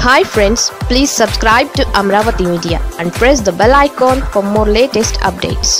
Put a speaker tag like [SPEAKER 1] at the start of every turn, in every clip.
[SPEAKER 1] hi friends please subscribe to Amaravati media and press the bell icon for more latest updates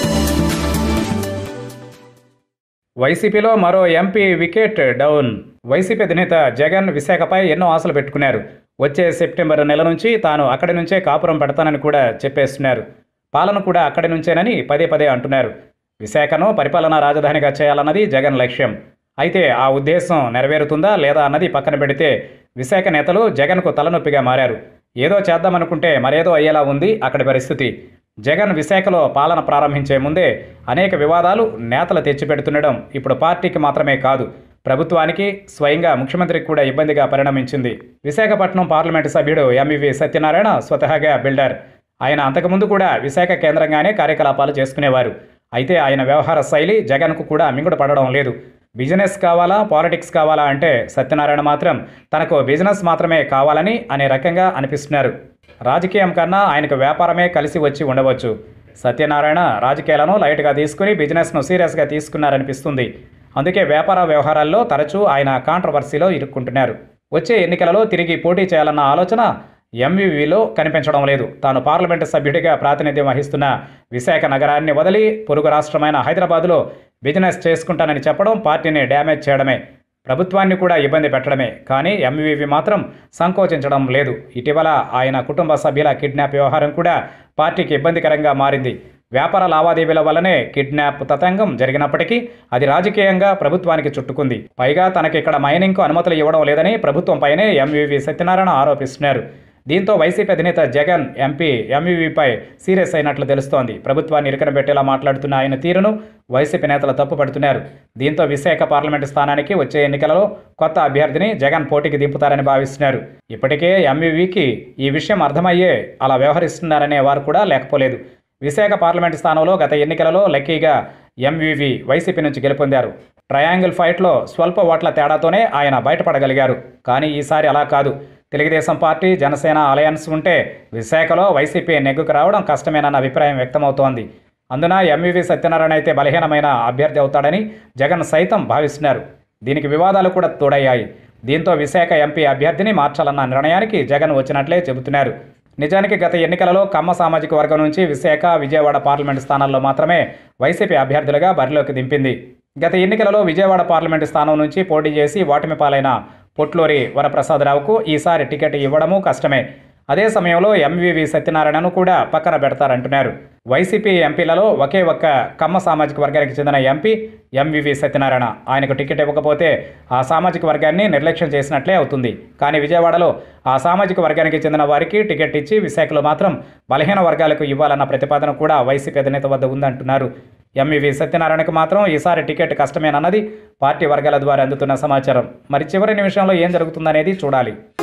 [SPEAKER 2] వైసీపీలో మరో MP wicket down YCP అధినేత జగన్ విశాఖపై ఎన్నో ఆశలు పెట్టుకున్నారు వచ్చే సెప్టెంబర్ నెల నుంచి తాను అక్కడి నుంచే కాపురం పెడతానని కూడా చెప్పేస్తున్నారు పాలన కూడా అక్కడి నుంచేనని పదే పదే అంటున్నారు విశాఖను పరిపాలనా రాజధానిగా చేయాలన్నది జగన్ లక్ష్యం అయితే ఆ ఉద్దేశం నెరవేరుతుందా లేదా అన్నది పక్కన పెడితే విశాఖ నేతలు జగన్కు తలనొప్పిగా మారారు ఏదో చేద్దామనుకుంటే మరేదో అయ్యేలా ఉంది అక్కడి పరిస్థితి జగన్ విశాఖలో పాలన ప్రారంభించే ముందే అనేక వివాదాలు నేతలు తెచ్చిపెడుతుండడం ఇప్పుడు పార్టీకి మాత్రమే కాదు ప్రభుత్వానికి స్వయంగా ముఖ్యమంత్రికి కూడా ఇబ్బందిగా పరిణమించింది విశాఖపట్నం పార్లమెంటు సభ్యుడు ఎంవివి సత్యనారాయణ స్వతహాగా బిల్డర్ ఆయన అంతకుముందు కూడా విశాఖ కేంద్రంగానే కార్యకలాపాలు చేసుకునేవారు అయితే ఆయన వ్యవహార శైలి జగన్కు కూడా మింగుడు పడడం లేదు బిజినెస్ కావాలా పాలిటిక్స్ కావాలా అంటే సత్యనారాయణ మాత్రం తనకు బిజినెస్ మాత్రమే కావాలని అనే రకంగా అనిపిస్తున్నారు రాజకీయం కన్నా ఆయనకు వ్యాపారమే కలిసి వచ్చి ఉండవచ్చు సత్యనారాయణ రాజకీయాలను లైట్గా తీసుకుని బిజినెస్ను సీరియస్గా తీసుకున్నారనిపిస్తుంది అందుకే వ్యాపార వ్యవహారాల్లో తరచూ ఆయన కాంట్రవర్సీలో ఇరుక్కుంటున్నారు వచ్చే ఎన్నికలలో తిరిగి పోటీ చేయాలన్న ఆలోచన ఎంవివిలో కనిపించడం లేదు తాను పార్లమెంటు సభ్యుడిగా ప్రాతినిధ్యం వహిస్తున్న విశాఖ నగరాన్ని వదిలి పొరుగు రాష్ట్రమైన హైదరాబాదులో బిజినెస్ చేసుకుంటానని చెప్పడం పార్టీని డ్యామేజ్ చేయడమే ప్రభుత్వాన్ని కూడా ఇబ్బంది పెట్టడమే కానీ ఎంవివి మాత్రం సంకోచించడం లేదు ఇటీవల ఆయన కుటుంబ సభ్యుల కిడ్నాప్ వ్యవహారం కూడా పార్టీకి ఇబ్బందికరంగా మారింది వ్యాపార లావాదేవీల వల్లనే కిడ్నాప్ తతంగం జరిగినప్పటికీ అది రాజకీయంగా ప్రభుత్వానికి చుట్టుకుంది పైగా తనకి ఇక్కడ మైనింగ్కు అనుమతులు ఇవ్వడం లేదని ప్రభుత్వంపైనే ఎంవివి సత్యనారాయణ ఆరోపిస్తున్నారు దీంతో వైసీపీ అధినేత జగన్ ఎంపీ ఎంవివిపై సీరియస్ అయినట్లు తెలుస్తోంది ప్రభుత్వాన్ని ఇరుకన పెట్టేలా మాట్లాడుతున్న ఆయన తీరును వైసీపీ నేతలు తప్పుపడుతున్నారు దీంతో విశాఖ పార్లమెంటు స్థానానికి వచ్చే ఎన్నికలలో కొత్త అభ్యర్థిని జగన్ పోటీకి దింపుతారని భావిస్తున్నారు ఇప్పటికే ఎంవివికి ఈ విషయం అర్థమయ్యే అలా వ్యవహరిస్తున్నారనే వారు కూడా లేకపోలేదు విశాఖ పార్లమెంటు స్థానంలో గత ఎన్నికలలో లక్కీగా ఎంవివి వైసీపీ నుంచి గెలుపొందారు ట్రయాంగిల్ ఫైట్లో స్వల్ప ఓట్ల తేడాతోనే ఆయన బయటపడగలిగారు కానీ ఈసారి అలా కాదు తెలుగుదేశం పార్టీ జనసేన అలయన్స్ ఉంటే విశాఖలో వైసీపీ నెగ్గుకు రావడం కష్టమేనన్న అభిప్రాయం వ్యక్తమవుతోంది అందున ఎంవివి సత్యనారాయణ అయితే బలహీనమైన అభ్యర్థి అవుతాడని జగన్ సైతం భావిస్తున్నారు దీనికి వివాదాలు కూడా తోడయ్యాయి దీంతో విశాఖ ఎంపీ అభ్యర్థిని మార్చాలన్న నిర్ణయానికి జగన్ వచ్చినట్లే చెబుతున్నారు నిజానికి గత ఎన్నికలలో కమ్మ సామాజిక వర్గం నుంచి విశాఖ విజయవాడ పార్లమెంటు స్థానాల్లో మాత్రమే వైసీపీ అభ్యర్థులుగా బరిలోకి దింపింది గత ఎన్నికలలో విజయవాడ పార్లమెంటు స్థానం నుంచి పోటీ చేసి ఓటమి పాలైన పొట్లూరి వరప్రసాదరావుకు ఈసారి టికెట్ ఇవ్వడము కష్టమే అదే సమయంలో ఎంవివి సత్యనారాయణను కూడా పక్కన పెడతారంటున్నారు వైసీపీ ఎంపీలలో ఒకే ఒక్క కమ్మ సామాజిక వర్గానికి చెందిన ఎంపీ ఎంవివి సత్యనారాయణ ఆయనకు టికెట్ ఇవ్వకపోతే ఆ సామాజిక వర్గాన్ని నిర్లక్ష్యం చేసినట్లే అవుతుంది కానీ విజయవాడలో ఆ సామాజిక వర్గానికి చెందిన వారికి టికెట్ ఇచ్చి విశాఖలో మాత్రం బలహీన వర్గాలకు ఇవ్వాలన్న ప్రతిపాదన కూడా వైసీపీ అధినేత వద్ద ఉందంటున్నారు ఎంవివి సత్యనారాయణకు మాత్రం ఈసారి టికెట్ కష్టమేనన్నది పార్టీ వర్గాల ద్వారా అందుతున్న సమాచారం మరి చివరి నిమిషంలో ఏం జరుగుతుందనేది చూడాలి